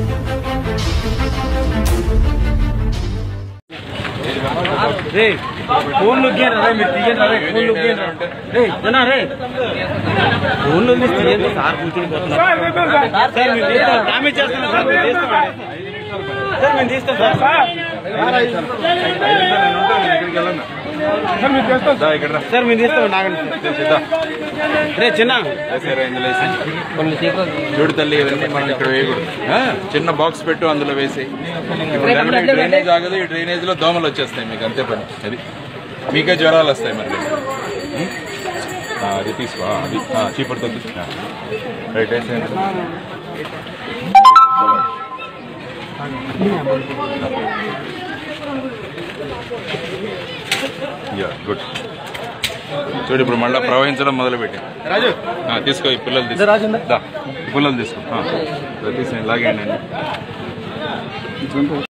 రే phone లుగ్గేయండి రే మీరు తీయండి రే phone లుగ్గేయండి రే జనా రే ఫోన్ లో మీరు తీయండి సార్ కూర్చుని పోతున్నారు సార్ మీరు తీస్తాం డామేజ్ చేస్తున్నాం సార్ మీరు తీస్తాం సార్ మేము తీస్తాం సార్ సార్ మేము తీస్తాం నాగండి రే చిన్న చూడు తల్లి ఇవన్నీ మనం ఇక్కడ వేయకూడదు ఆ, చిన్న బాక్స్ పెట్టు అందులో వేసి ఇప్పుడు కనుక ఈ డ్రైనేజ్ ఆగదు ఈ డ్రైనేజ్ లో దోమలు వచ్చేస్తాయి మీకు అంతే పని అది మీకే జ్వరాలు వస్తాయి మరి ఉం? ఆ, అది తీసుకో ఆ, అది చీపర్తో తీసుకో రైట్ వేసేయండి యా గుడ్ చూడు ఇప్పుడు మళ్ళీ ప్రవహించడం మొదలుపెట్టి రాజు ఆ, తీసుకో ఈ పిల్లలు తీసుకో రాజు ఉందా? దా, ఈ పిల్లలు తీసుకో ఆ, ఇలా తీసేయండి లాగేయండి